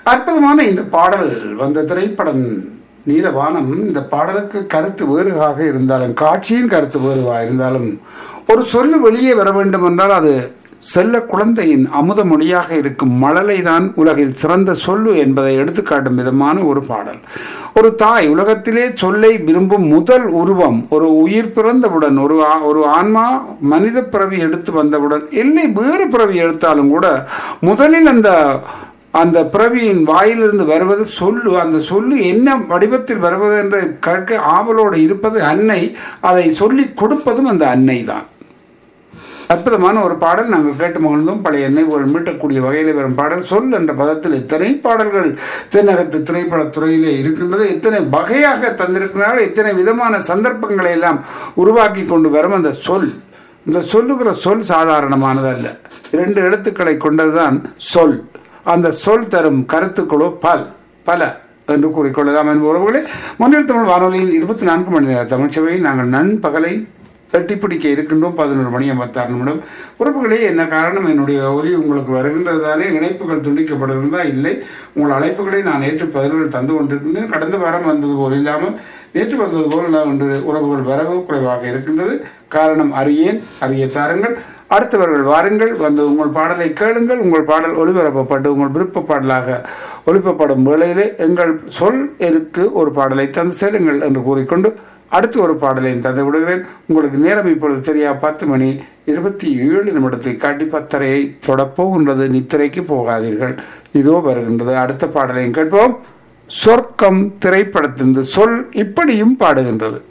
அற்புதமான இந்த பாடல் வந்த திரைப்படம் நீலவானம் இந்த பாடலுக்கு கருத்து வேறுவாக இருந்தாலும் காட்சியின் கருத்து வேறுவாக இருந்தாலும் ஒரு சொல்லு வெளியே வர வேண்டும் என்றால் அது செல்ல குழந்தையின் அமுத மொழியாக இருக்கும் மழலை தான் உலகில் சிறந்த சொல்லு என்பதை எடுத்துக்காட்டும் விதமான ஒரு பாடல் ஒரு தாய் உலகத்திலே சொல்லை விரும்பும் முதல் உருவம் ஒரு உயிர் பிறந்தவுடன் ஒரு ஆ- ஒரு ஆன்மா மனித பிறவி எடுத்து வந்தவுடன் இல்லை வேறு பிறவி எடுத்தாலும் கூட முதலில் அந்த அந்த பிறவியின் வாயிலிருந்து வருவது சொல்லு அந்த சொல்லு என்ன வடிவத்தில் வருவது என்று கேட்க ஆவலோடு இருப்பது அன்னை அதை சொல்லி கொடுப்பதும் அந்த அன்னை தான் அற்புதமான ஒரு பாடல் நாங்கள் கேட்டு மகிழ்ந்தோம் பழைய நினைவுகள் மீட்டக்கூடிய வகையில் வரும் பாடல் சொல் என்ற பதத்தில் இத்தனை பாடல்கள் தென்னகத்து திரைப்படத் துறையிலே இருக்கின்றது இத்தனை வகையாக தந்திருக்கிறார்கள் இத்தனை விதமான சந்தர்ப்பங்களை எல்லாம் உருவாக்கி கொண்டு வரும் அந்த சொல் இந்த சொல்லுகிற சொல் சாதாரணமானது அல்ல இரண்டு எழுத்துக்களை கொண்டதுதான் சொல் அந்த சொல் தரும் கருத்துக்களோ பல் பல என்று கூறிக்கொள்ளலாம் என்பது உறவுகளே முன்னில் தமிழ் வானொலியில் இருபத்தி நான்கு மணி நேர தமிழ்ச்சபையை நாங்கள் நண்பகலை எட்டி பிடிக்க இருக்கின்றோம் பதினொரு மணி ஐம்பத்தாறு நிமிடம் உறவுகளே என்ன காரணம் என்னுடைய ஒலி உங்களுக்கு வருகின்றது தானே இணைப்புகள் துண்டிக்கப்படுகிறதா இல்லை உங்கள் அழைப்புகளை நான் நேற்று பதில்கள் தந்து கொண்டிருக்கின்றேன் கடந்த வாரம் வந்தது போல் இல்லாமல் நேற்று வந்தது போல் நான் இன்று உறவுகள் வரவு குறைவாக இருக்கின்றது காரணம் அறியேன் அறிய தாருங்கள் அடுத்தவர்கள் வாருங்கள் வந்து உங்கள் பாடலை கேளுங்கள் உங்கள் பாடல் ஒளிபரப்பப்பட்டு உங்கள் விருப்ப பாடலாக ஒளிப்பப்படும் வேளையிலே எங்கள் சொல் எருக்கு ஒரு பாடலை தந்து செல்லுங்கள் என்று கூறிக்கொண்டு அடுத்து ஒரு பாடலையும் தந்து விடுகிறேன் உங்களுக்கு நேரம் இப்பொழுது சரியா பத்து மணி இருபத்தி ஏழு நிமிடத்தை காட்டி பத்தரையை தொடப்போகின்றது நித்திரைக்கு போகாதீர்கள் இதோ வருகின்றது அடுத்த பாடலையும் கேட்போம் சொர்க்கம் திரைப்படத்தின் சொல் இப்படியும் பாடுகின்றது